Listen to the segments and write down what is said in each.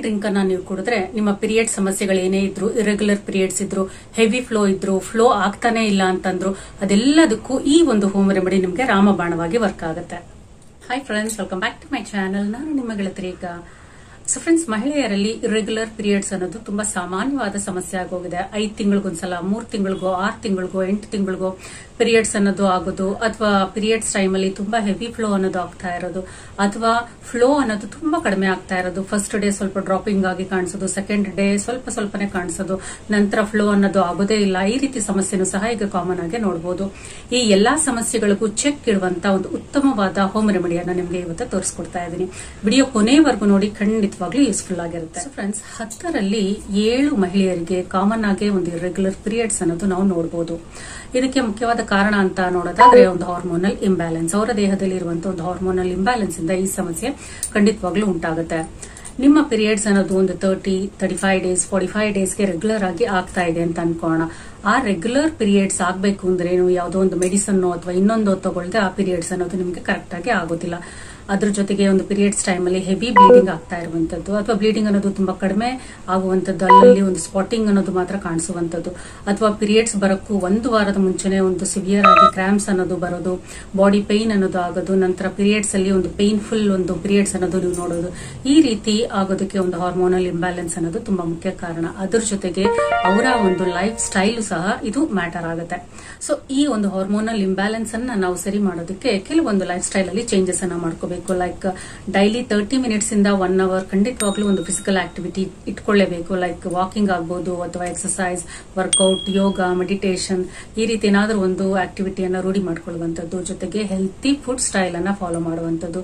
drink ಅನ್ನ ನೀವು ಕುಡಿದ್ರೆ ನಿಮ್ಮ ಪೀರಿಯಡ್ ಸಮಸ್ಯೆಗಳು ಏನೇ ಇದ್ರು ಇರೆಗ್ಯುಲರ್ ಪೀರಿಯಡ್ಸ್ ಇದ್ರು ಹೆವಿ ಫ್ಲೋ ಇದ್ರು ಫ್ಲೋ ಆಗ್ತಾನೆ ಇಲ್ಲ ಅಂತಂದ್ರು ಅದೆಲ್ಲದಕ್ಕೂ ಈ ಒಂದು ಹೋಮ್ ರೆಮಿಡಿ ನಿಮಗೆ ರಾಮಬಾಣವಾಗಿ ವರ್ಕ್ ಆಗುತ್ತೆ hi friends welcome back to my channel ನಾನು ನಿಮ್ಮ ಗೆಳತಿರೀಗ ಸೊ ಫ್ರೆಂಡ್ಸ್ ಮಹಿಳೆಯರಲ್ಲಿ ಇರೆಗ್ಯುಲರ್ ಪೀರಿಯಡ್ಸ್ ಅನ್ನೋದು ತುಂಬಾ ಸಾಮಾನ್ಯವಾದ ಸಮಸ್ಯೆ ಆಗೋಗಿದೆ ಐದು ತಿಂಗಳಿಗೊಂದ್ಸಲ ಮೂರ್ ತಿಂಗಳಿಗೋ ಆರು ತಿಂಗಳಿಗೋ ಎಂಟು ತಿಂಗಳಿಗೋ ಪೀರಿಯಡ್ಸ್ ಅನ್ನೋದು ಆಗೋದು ಅಥವಾ ಪೀರಿಯಡ್ಸ್ ಟೈಮಲ್ಲಿ ತುಂಬಾ ಹೆವಿ ಫ್ಲೋ ಅನ್ನೋದು ಆಗ್ತಾ ಇರೋದು ಅಥವಾ ಫ್ಲೋ ಅನ್ನೋದು ತುಂಬಾ ಕಡಿಮೆ ಆಗ್ತಾ ಇರೋದು ಫಸ್ಟ್ ಡೇ ಸ್ವಲ್ಪ ಡ್ರಾಪಿಂಗ್ ಆಗಿ ಕಾಣಿಸೋದು ಸೆಕೆಂಡ್ ಡೇ ಸ್ವಲ್ಪ ಸ್ವಲ್ಪನೇ ಕಾಣಿಸೋದು ನಂತರ ಫ್ಲೋ ಅನ್ನೋದು ಆಗೋದೇ ಇಲ್ಲ ಈ ರೀತಿ ಸಮಸ್ಯೆನೂ ಸಹ ಈಗ ಕಾಮನ್ ಆಗಿ ನೋಡಬಹುದು ಈ ಎಲ್ಲಾ ಸಮಸ್ಯೆಗಳಿಗೂ ಚೆಕ್ ಇಡುವಂತ ಒಂದು ಉತ್ತಮವಾದ ಹೋಮ್ ರೆಮಿಡಿಯನ್ನ ನಿಮಗೆ ಇವತ್ತು ತೋರಿಸ್ಕೊಡ್ತಾ ಇದ್ದೀನಿ ವಿಡಿಯೋ ಕೊನೆವರೆಗೂ ನೋಡಿ ಖಂಡಿತವಾಗ್ಲೂ ಯೂಸ್ಫುಲ್ ಆಗಿರುತ್ತೆ ಫ್ರೆಂಡ್ಸ್ ಹತ್ತರಲ್ಲಿ ಏಳು ಮಹಿಳೆಯರಿಗೆ ಕಾಮನ್ ಆಗಿ ಒಂದು ಇರೆಗ್ಯುಲರ್ ಪೀರಿಯಡ್ಸ್ ಅನ್ನೋದು ನಾವು ನೋಡಬಹುದು ಇದಕ್ಕೆ ಮುಖ್ಯವಾದ ಕಾರಣ ಅಂತ ನೋಡೋದಾದ್ರೆ ಒಂದು ಹಾರ್ಮೋನಲ್ ಇಂಬ್ಯಾಲೆನ್ಸ್ ಅವರ ದೇಹದಲ್ಲಿ ಇರುವಂತಹ ಒಂದು ಹಾರ್ಮೋನಲ್ ಇಂಬ್ಯಾಲೆನ್ಸ್ ಇಂದ ಈ ಸಮಸ್ಯೆ ಖಂಡಿತವಾಗ್ಲೂ ಉಂಟಾಗುತ್ತೆ ನಿಮ್ಮ ಪೀರಿಯಡ್ಸ್ ಅನ್ನೋದು ಒಂದು thirty thirty five days forty five ಡೇಸ್ಗೆ ರೆಗ್ಯುಲರ್ ಆಗಿ ಆಗ್ತಾ ಇದೆ ಅಂತ ಅನ್ಕೋಣ ಆ ರೆಗ್ಯುಲರ್ ಪೀರಿಯಡ್ಸ್ ಆಗಬೇಕು ಅಂದ್ರೆ ನೀವು ಯಾವುದೋ ಒಂದು ಮೆಡಿಸನ್ ಅಥವಾ ಇನ್ನೊಂದು ತಗೊಳ್ದೆ ಆ ಪೀರಿಯಡ್ಸ್ ಅನ್ನೋದು ನಿಮಗೆ ಕರೆಕ್ಟ್ ಆಗಿ ಆಗೋದಿಲ್ಲ ಅದ್ರ ಜೊತೆಗೆ ಒಂದು ಪೀರಿಯಡ್ಸ್ ಟೈಮಲ್ಲಿ ಹೆವಿ ಬ್ಲೀಡಿಂಗ್ ಆಗ್ತಾ ಇರುವಂತದ್ದು ಅಥವಾ ಬ್ಲೀಡಿಂಗ್ ಅನ್ನೋದು ತುಂಬಾ ಕಡಿಮೆ ಆಗುವಂತದ್ದು ಅಲ್ಲಲ್ಲಿ ಒಂದು ಸ್ಪಾಟಿಂಗ್ ಅನ್ನೋದು ಮಾತ್ರ ಕಾಣಿಸುವಂತದ್ದು ಅಥವಾ ಪೀರಿಯಡ್ಸ್ ಬರೋಕ್ಕೂ ಒಂದು ವಾರದ ಮುಂಚೆನೆ ಒಂದು ಸಿವಿಯರ್ ಆಗಿ ಕ್ರಾಮ್ಸ್ ಅನ್ನೋದು ಬರೋದು ಬಾಡಿ ಪೇನ್ ಅನ್ನೋದು ಆಗೋದು ನಂತರ ಪೀರಿಯಡ್ಸ್ ಅಲ್ಲಿ ಒಂದು ಪೇನ್ಫುಲ್ ಒಂದು ಪೀರಿಯಡ್ಸ್ ಅನ್ನೋದು ನೀವು ನೋಡೋದು ಈ ರೀತಿ ಆಗೋದಕ್ಕೆ ಒಂದು ಹಾರ್ಮೋನಲ್ ಇಂಬ್ಯಾಲೆನ್ಸ್ ಅನ್ನೋದು ತುಂಬಾ ಮುಖ್ಯ ಕಾರಣ ಅದ್ರ ಜೊತೆಗೆ ಅವರ ಒಂದು ಲೈಫ್ ಸ್ಟೈಲ್ ಸಹ ಇದು ಮ್ಯಾಟರ್ ಆಗುತ್ತೆ ಸೊ ಈ ಒಂದು ಹಾರ್ಮೋನಲ್ ಇಂಬ್ಯಾಲೆನ್ಸ್ ಅನ್ನ ನಾವು ಸರಿ ಮಾಡೋದಕ್ಕೆ ಕೆಲವೊಂದು ಲೈಫ್ ಸ್ಟೈಲ್ ಅಲ್ಲಿ ಚೇಂಜಸ್ ಅನ್ನ ಮಾಡ್ಕೋಬೇಕು ಲೈಕ್ ಡೈಲಿ ತರ್ಟಿ ಮಿನಿಟ್ಸ್ ಇಂದ ಒನ್ ಅವರ್ ಖಂಡಿತವಾಗ್ಲೂ ಒಂದು ಫಿಸಿಕಲ್ ಆಕ್ಟಿವಿಟಿ ಇಟ್ಕೊಳ್ಳೇಬೇಕು ಲೈಕ್ ವಾಕಿಂಗ್ ಆಗ್ಬೋದು ಅಥವಾ ಎಕ್ಸಸೈಸ್ ವರ್ಕೌಟ್ ಯೋಗ ಮೆಡಿಟೇಷನ್ ಈ ರೀತಿ ಏನಾದರೂ ಒಂದು ಆಕ್ಟಿವಿಟಿಯನ್ನ ರೂಢಿ ಮಾಡ್ಕೊಳ್ಳುವಂಥದ್ದು ಜೊತೆಗೆ ಹೆಲ್ತಿ ಫುಡ್ ಸ್ಟೈಲ್ ಅನ್ನ ಫಾಲೋ ಮಾಡುವಂಥದ್ದು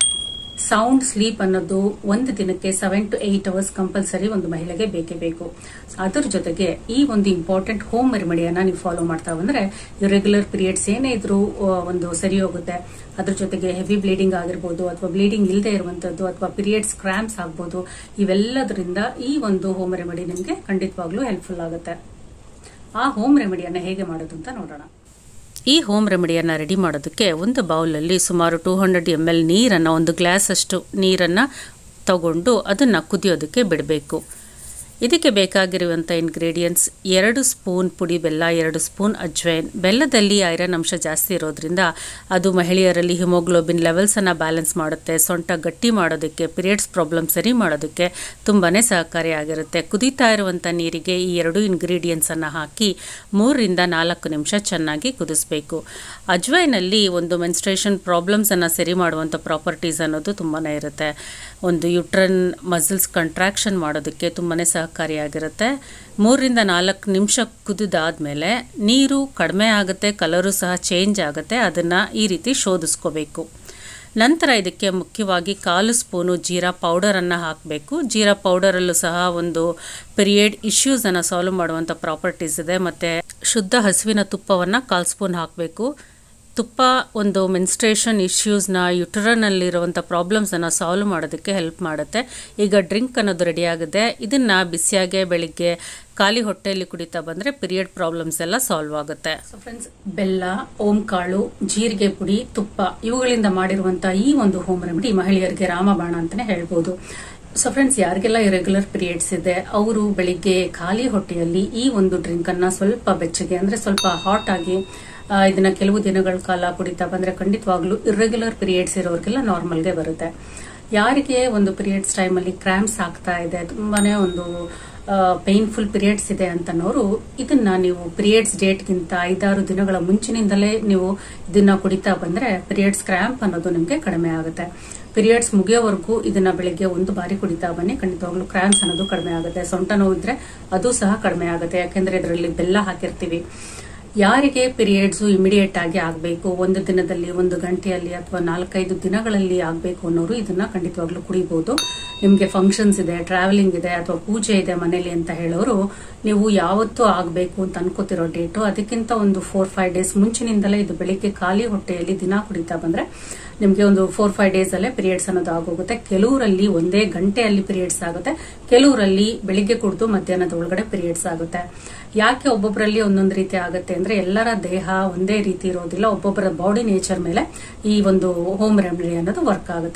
ಸೌಂಡ್ ಸ್ಲೀಪ್ ಅನ್ನೋದು ಒಂದು ದಿನಕ್ಕೆ seven to eight hours compulsory ಒಂದು ಮಹಿಳೆಗೆ ಬೇಕೇ ಬೇಕು ಅದರ ಜೊತೆಗೆ ಈ ಒಂದು ಇಂಪಾರ್ಟೆಂಟ್ ಹೋಮ್ ರೆಮಿಡಿಯನ್ನ ನೀವು ಫಾಲೋ ಮಾಡ್ತಾ ಬಂದ್ರೆ ರೆಗ್ಯುಲರ್ ಪೀರಿಯಡ್ಸ್ ಏನೇ ಇದ್ರೂ ಒಂದು ಸರಿ ಹೋಗುತ್ತೆ ಅದ್ರ ಜೊತೆಗೆ ಹೆವಿ ಬ್ಲೀಡಿಂಗ್ ಆಗಿರ್ಬೋದು ಅಥವಾ ಬ್ಲೀಡಿಂಗ್ ಇಲ್ಲದೆ ಇರುವಂತದ್ದು ಅಥವಾ ಪೀರಿಯಡ್ಸ್ ಕ್ರಾಂಪ್ಸ್ ಆಗ್ಬೋದು ಇವೆಲ್ಲದರಿಂದ ಈ ಒಂದು ಹೋಮ್ ರೆಮಿಡಿ ನಿಮಗೆ ಖಂಡಿತವಾಗ್ಲೂ ಹೆಲ್ಪ್ಫುಲ್ ಆಗುತ್ತೆ ಆ ಹೋಮ್ ರೆಮಿಡಿಯನ್ನ ಹೇಗೆ ಮಾಡೋದು ಅಂತ ನೋಡೋಣ ಈ ಹೋಮ್ ರೆಮಿಡಿಯನ್ನು ರೆಡಿ ಮಾಡೋದಕ್ಕೆ ಒಂದು ಬೌಲಲ್ಲಿ ಸುಮಾರು ಟೂ ಹಂಡ್ರೆಡ್ ಎಮ್ ಎಲ್ ನೀರನ್ನು ಒಂದು ಗ್ಲಾಸ್ ಅಷ್ಟು ನೀರನ್ನು ತಗೊಂಡು ಅದನ್ನು ಕುದಿಯೋದಕ್ಕೆ ಬಿಡಬೇಕು ಇದಕ್ಕೆ ಬೇಕಾಗಿರುವಂಥ ಇಂಗ್ರೀಡಿಯೆಂಟ್ಸ್ ಎರಡು ಸ್ಪೂನ್ ಪುಡಿ ಬೆಲ್ಲ ಎರಡು ಸ್ಪೂನ್ ಅಜ್ವೈನ್ ಬೆಲ್ಲದಲ್ಲಿ ಐರನ್ ಅಂಶ ಜಾಸ್ತಿ ಇರೋದ್ರಿಂದ ಅದು ಮಹಿಳೆಯರಲ್ಲಿ ಹಿಮೋಗ್ಲೋಬಿನ್ ಲೆವೆಲ್ಸನ್ನು ಬ್ಯಾಲೆನ್ಸ್ ಮಾಡುತ್ತೆ ಸೊಂಟ ಗಟ್ಟಿ ಮಾಡೋದಕ್ಕೆ ಪೀರಿಯಡ್ಸ್ ಪ್ರಾಬ್ಲಮ್ ಸರಿ ಮಾಡೋದಕ್ಕೆ ತುಂಬಾ ಸಹಕಾರಿಯಾಗಿರುತ್ತೆ ಕುದೀತಾ ಇರುವಂಥ ನೀರಿಗೆ ಈ ಎರಡು ಇಂಗ್ರೀಡಿಯೆಂಟ್ಸನ್ನು ಹಾಕಿ ಮೂರರಿಂದ ನಾಲ್ಕು ನಿಮಿಷ ಚೆನ್ನಾಗಿ ಕುದಿಸ್ಬೇಕು ಅಜ್ವೈನಲ್ಲಿ ಒಂದು ಮೆನ್ಸ್ಟ್ರೇಷನ್ ಪ್ರಾಬ್ಲಮ್ಸನ್ನು ಸರಿ ಮಾಡುವಂಥ ಪ್ರಾಪರ್ಟೀಸ್ ಅನ್ನೋದು ತುಂಬಾ ಇರುತ್ತೆ ಒಂದು ಯುಟ್ರನ್ ಮಸಲ್ಸ್ ಕಂಟ್ರಾಕ್ಷನ್ ಮಾಡೋದಕ್ಕೆ ತುಂಬಾ ಸಹಕಾರಿಯಾಗಿರುತ್ತೆ ಮೂರರಿಂದ ನಾಲ್ಕು ನಿಮಿಷ ಕುದಿದಾದ್ಮೇಲೆ ನೀರು ಕಡಿಮೆ ಆಗುತ್ತೆ ಕಲರು ಸಹ ಚೇಂಜ್ ಆಗುತ್ತೆ ಅದನ್ನು ಈ ರೀತಿ ಶೋಧಿಸ್ಕೋಬೇಕು ನಂತರ ಇದಕ್ಕೆ ಮುಖ್ಯವಾಗಿ ಕಾಲು ಸ್ಪೂನು ಜೀರಾ ಪೌಡರನ್ನು ಹಾಕಬೇಕು ಜೀರಾ ಪೌಡರಲ್ಲೂ ಸಹ ಒಂದು ಪೀರಿಯಡ್ ಇಶ್ಯೂಸನ್ನು ಸಾಲ್ವ್ ಮಾಡುವಂಥ ಪ್ರಾಪರ್ಟೀಸ್ ಇದೆ ಮತ್ತು ಶುದ್ಧ ಹಸುವಿನ ತುಪ್ಪವನ್ನು ಕಾಲು ಸ್ಪೂನ್ ಹಾಕಬೇಕು ತುಪ್ಪ ಒಂದು ಮೆನ್ಸ್ಟ್ರೇಷನ್ ಇಶ್ಯೂಸ್ನ ಯುಟರನಲ್ಲಿರುವಂಥ ಪ್ರಾಬ್ಲಮ್ಸನ್ನು ಸಾಲ್ವ್ ಮಾಡೋದಕ್ಕೆ ಹೆಲ್ಪ್ ಮಾಡುತ್ತೆ ಈಗ ಡ್ರಿಂಕ್ ಅನ್ನೋದು ರೆಡಿಯಾಗಿದೆ ಇದನ್ನು ಬಿಸಿಯಾಗೆ ಬೆಳಿಗ್ಗೆ ಖಾಲಿ ಹೊಟ್ಟೆಯಲ್ಲಿ ಕುಡಿತಾ ಬಂದರೆ ಪೀರಿಯಡ್ ಪ್ರಾಬ್ಲಮ್ಸ್ ಎಲ್ಲ ಸಾಲ್ವ್ ಆಗುತ್ತೆ ಸೊ ಫ್ರೆಂಡ್ಸ್ ಬೆಲ್ಲ ಓಂ ಕಾಳು ಜೀರಿಗೆ ಪುಡಿ ತುಪ್ಪ ಇವುಗಳಿಂದ ಮಾಡಿರುವಂಥ ಈ ಒಂದು ಹೋಮ್ ರೆಮಿಡಿ ಮಹಿಳೆಯರಿಗೆ ರಾಮಬಾಣ ಅಂತಾನೆ ಹೇಳ್ಬೋದು ಸೊ ಫ್ರೆಂಡ್ಸ್ ಯಾರಿಗೆಲ್ಲ ಇರೆಗ್ಯುಲರ್ ಪೀರಿಯಡ್ಸ್ ಇದೆ ಅವರು ಬೆಳಿಗ್ಗೆ ಖಾಲಿ ಹೊಟ್ಟೆಯಲ್ಲಿ ಈ ಒಂದು ಡ್ರಿಂಕ್ ಅನ್ನ ಸ್ವಲ್ಪ ಬೆಚ್ಚಗೆ ಅಂದ್ರೆ ಸ್ವಲ್ಪ ಹಾಟ್ ಆಗಿ ಇದನ್ನ ಕೆಲವು ದಿನಗಳ ಕಾಲ ಕುಡಿತಾ ಬಂದ್ರೆ ಖಂಡಿತವಾಗ್ಲೂ ಇರ್ರೆಗ್ಯುಲರ್ ಪೀರಿಯಡ್ಸ್ ಇರೋರಿಗೆಲ್ಲ ನಾರ್ಮಲ್ಗೆ ಬರುತ್ತೆ ಯಾರಿಗೆ ಒಂದು ಪೀರಿಯಡ್ಸ್ ಟೈಮಲ್ಲಿ ಕ್ರಾಂಪ್ಸ್ ಆಗ್ತಾ ಇದೆ ತುಂಬಾನೇ ಒಂದು ಪೇನ್ಫುಲ್ ಪೀರಿಯಡ್ಸ್ ಇದೆ ಅಂತನೋರು ಇದನ್ನ ನೀವು ಪೀರಿಯಡ್ಸ್ ಡೇಟ್ಗಿಂತ ಐದಾರು ದಿನಗಳ ಮುಂಚಿನಿಂದಲೇ ನೀವು ಇದನ್ನ ಕುಡಿತಾ ಬಂದ್ರೆ ಪೀರಿಯಡ್ಸ್ ಕ್ರ್ಯಾಂಪ್ ಅನ್ನೋದು ನಿಮಗೆ ಕಡಿಮೆ ಆಗುತ್ತೆ ಪೀರಿಯಡ್ಸ್ ಮುಗಿಯೋವರೆಗೂ ಇದನ್ನ ಬೆಳಿಗ್ಗೆ ಒಂದು ಬಾರಿ ಕುಡಿತಾ ಬನ್ನಿ ಖಂಡಿತವಾಗ್ಲೂ ಕ್ರಾಂಪ್ಸ್ ಅನ್ನೋದು ಕಡಿಮೆ ಆಗುತ್ತೆ ಸೊಂಟ ನೋವು ಇದ್ರೆ ಅದು ಸಹ ಕಡಿಮೆ ಆಗುತ್ತೆ ಯಾಕೆಂದ್ರೆ ಇದರಲ್ಲಿ ಬೆಲ್ಲ ಹಾಕಿರ್ತೀವಿ ಯಾರಿಗೆ ಪೀರಿಯಡ್ಸ್ ಇಮಿಡಿಯೇಟ್ ಆಗಿ ಆಗಬೇಕು ಒಂದು ದಿನದಲ್ಲಿ ಒಂದು ಗಂಟೆಯಲ್ಲಿ ಅಥವಾ ನಾಲ್ಕೈದು ದಿನಗಳಲ್ಲಿ ಆಗಬೇಕು ಅನ್ನೋರು ಇದನ್ನ ಖಂಡಿತವಾಗ್ಲೂ ಕುಡಿಬಹುದು ನಿಮಗೆ ಫಂಕ್ಷನ್ಸ್ ಇದೆ ಟ್ರಾವೆಲಿಂಗ್ ಇದೆ ಅಥವಾ ಪೂಜೆ ಇದೆ ಮನೇಲಿ ಅಂತ ಹೇಳೋರು ನೀವು ಯಾವತ್ತೂ ಆಗಬೇಕು ಅಂತ ಅನ್ಕೋತಿರೋ ಡೇಟು ಅದಕ್ಕಿಂತ ಒಂದು ಫೋರ್ ಫೈವ್ ಡೇಸ್ ಮುಂಚಿನಿಂದಲೇ ಇದು ಬೆಳಿಗ್ಗೆ ಖಾಲಿ ಹೊಟ್ಟೆಯಲ್ಲಿ ದಿನ ಕುಡಿತಾ ಬಂದ್ರೆ ನಿಮಗೆ ಒಂದು ಫೋರ್ ಫೈವ್ ಡೇಸ್ ಅಲ್ಲೇ ಪೀರಿಯಡ್ಸ್ ಅನ್ನೋದು ಆಗೋಗುತ್ತೆ ಕೆಲವರಲ್ಲಿ ಒಂದೇ ಗಂಟೆಯಲ್ಲಿ ಪೀರಿಯಡ್ಸ್ ಆಗುತ್ತೆ ಕೆಲವರಲ್ಲಿ ಬೆಳಿಗ್ಗೆ ಕುಡಿದು ಮಧ್ಯಾಹ್ನದ ಒಳಗಡೆ ಪೀರಿಯಡ್ಸ್ ಆಗುತ್ತೆ ಯಾಕೆ ಒಬ್ಬೊಬ್ಬರಲ್ಲಿ ಒಂದೊಂದು ರೀತಿ ಆಗುತ್ತೆ ಅಂದ್ರೆ ಎಲ್ಲರ ದೇಹ ಒಂದೇ ರೀತಿ ಇರೋದಿಲ್ಲ ಒಬ್ಬೊಬ್ಬರ ಬಾಡಿ ನೇಚರ್ ಮೇಲೆ ಈ ಒಂದು ಹೋಮ್ ರೆಮಿಡಿ ಅನ್ನೋದು ವರ್ಕ್ ಆಗುತ್ತೆ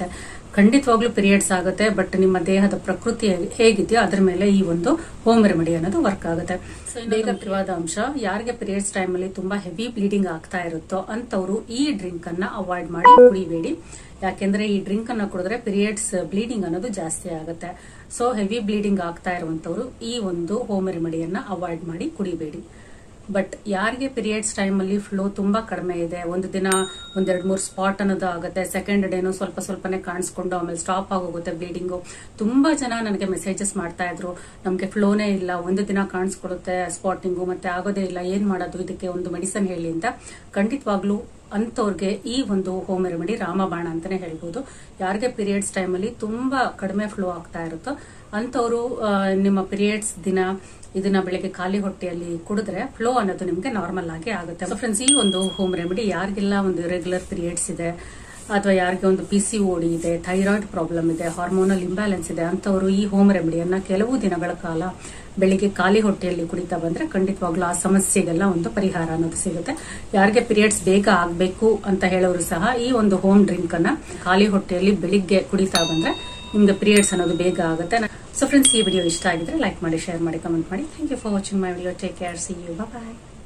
ಖಂಡಿತವಾಗ್ಲೂ ಪೀರಿಯಡ್ಸ್ ಆಗುತ್ತೆ ಬಟ್ ನಿಮ್ಮ ದೇಹದ ಪ್ರಕೃತಿ ಹೇಗಿದೆಯೋ ಅದ್ರ ಮೇಲೆ ಈ ಒಂದು ಹೋಮ್ ರೆಮಿಡಿ ಅನ್ನೋದು ವರ್ಕ್ ಆಗುತ್ತೆ ಬೇಗ ಮುಖ್ಯವಾದ ಅಂಶ ಯಾರಿಗೆ ಪೀರಿಯಡ್ಸ್ ಟೈಮ್ ಅಲ್ಲಿ ತುಂಬಾ ಹೆವಿ ಬ್ಲೀಡಿಂಗ್ ಆಗ್ತಾ ಇರುತ್ತೋ ಅಂತವರು ಈ ಡ್ರಿಂಕ್ ಅನ್ನ ಅವಾಯ್ಡ್ ಮಾಡಿ ಕುಡಿಬೇಡಿ ಯಾಕೆಂದ್ರೆ ಈ ಡ್ರಿಂಕ್ ಅನ್ನ ಕುಡಿದ್ರೆ ಪೀರಿಯಡ್ಸ್ ಬ್ಲೀಡಿಂಗ್ ಅನ್ನೋದು ಜಾಸ್ತಿ ಆಗುತ್ತೆ ಸೊ ಹೆವಿ ಬ್ಲೀಡಿಂಗ್ ಆಗ್ತಾ ಇರುವಂತವರು ಈ ಒಂದು ಹೋಮ್ ರೆಮಿಡಿಯನ್ನ ಅವಾಯ್ಡ್ ಮಾಡಿ ಕುಡಿಬೇಡಿ ಬಟ್ ಯಾರಿಗೆ ಪೀರಿಯಡ್ಸ್ ಟೈಮ್ ಅಲ್ಲಿ ಫ್ಲೋ ತುಂಬಾ ಕಡಿಮೆ ಇದೆ ಒಂದು ದಿನ ಒಂದೆರಡು ಮೂರು ಸ್ಪಾಟ್ ಅನ್ನೋದು ಆಗುತ್ತೆ ಸೆಕೆಂಡ್ ಡೇನು ಸ್ವಲ್ಪ ಸ್ವಲ್ಪನೇ ಕಾಣಿಸ್ಕೊಂಡು ಆಮೇಲೆ ಸ್ಟಾಪ್ ಆಗೋಗುತ್ತೆ ಬ್ಲೀಡಿಂಗು ತುಂಬಾ ಜನ ನನಗೆ ಮೆಸೇಜಸ್ ಮಾಡ್ತಾ ಇದ್ರು ನಮಗೆ ಫ್ಲೋನೇ ಇಲ್ಲ ಒಂದು ದಿನ ಕಾಣಿಸ್ಕೊಡುತ್ತೆ ಸ್ಪಾಟಿಂಗು ಮತ್ತೆ ಆಗೋದೇ ಇಲ್ಲ ಏನ್ ಮಾಡೋದು ಇದಕ್ಕೆ ಒಂದು ಮೆಡಿಸನ್ ಹೇಳಿ ಅಂತ ಖಂಡಿತವಾಗ್ಲೂ ಅಂತವ್ರಿಗೆ ಈ ಒಂದು ಹೋಮ್ ರೆಮಿಡಿ ರಾಮಬಾಣ ಅಂತಾನೆ ಹೇಳ್ಬೋದು ಯಾರಿಗೆ ಪೀರಿಯಡ್ಸ್ ಟೈಮ್ ಅಲ್ಲಿ ತುಂಬಾ ಕಡಿಮೆ ಫ್ಲೋ ಆಗ್ತಾ ಇರುತ್ತೋ ಅಂತವರು ನಿಮ್ಮ ಪೀರಿಯಡ್ಸ್ ದಿನ ಇದನ್ನ ಬೆಳಿಗ್ಗೆ ಖಾಲಿ ಹೊಟ್ಟೆಯಲ್ಲಿ ಕುಡಿದ್ರೆ ಫ್ಲೋ ಅನ್ನೋದು ನಿಮ್ಗೆ ನಾರ್ಮಲ್ ಆಗಿ ಆಗುತ್ತೆ ಸೊ ಫ್ರೆಂಡ್ಸ್ ಈ ಒಂದು ಹೋಮ್ ರೆಮಿಡಿ ಯಾರಿಗೆಲ್ಲ ಒಂದು ರೆಗ್ಯುಲರ್ ಪೀರಿಯಡ್ಸ್ ಇದೆ ಅಥವಾ ಯಾರಿಗೆ ಒಂದು ಪಿ ಸಿ ಓಡಿ ಇದೆ ಥೈರಾಯ್ಡ್ ಪ್ರಾಬ್ಲಮ್ ಇದೆ ಹಾರ್ಮೋನಲ್ ಇಂಬ್ಯಾಲೆನ್ಸ್ ಇದೆ ಅಂತವರು ಈ ಹೋಮ್ ರೆಮಿಡಿಯನ್ನ ಕೆಲವು ದಿನಗಳ ಕಾಲ ಬೆಳಿಗ್ಗೆ ಖಾಲಿ ಹೊಟ್ಟೆಯಲ್ಲಿ ಕುಡಿತಾ ಬಂದ್ರೆ ಖಂಡಿತವಾಗ್ಲೂ ಆ ಸಮಸ್ಯೆಗೆಲ್ಲ ಒಂದು ಪರಿಹಾರ ಅನ್ನೋದು ಸಿಗುತ್ತೆ ಯಾರಿಗೆ ಪೀರಿಯಡ್ಸ್ ಬೇಗ ಆಗಬೇಕು ಅಂತ ಹೇಳೋರು ಸಹ ಈ ಒಂದು ಹೋಮ್ ಡ್ರಿಂಕ್ ಅನ್ನ ಖಾಲಿ ಹೊಟ್ಟೆಯಲ್ಲಿ ಬೆಳಿಗ್ಗೆ ಕುಡಿತಾ ಬಂದ್ರೆ ನಿಮ್ಗೆ ಪೀರಿಯಡ್ಸ್ ಅನ್ನೋದು ಬೇಗ ಆಗುತ್ತೆ ಸೊ ಫ್ರೆಂಡ್ಸ್ ಈ ವಿಡಿಯೋ ಇಷ್ಟ ಆಗಿದ್ರೆ ಲೈಕ್ ಮಾಡಿ ಶೇರ್ ಮಾಡಿ ಕಮೆಂಟ್ ಮಾಡಿ thank you for watching my video take care see you bye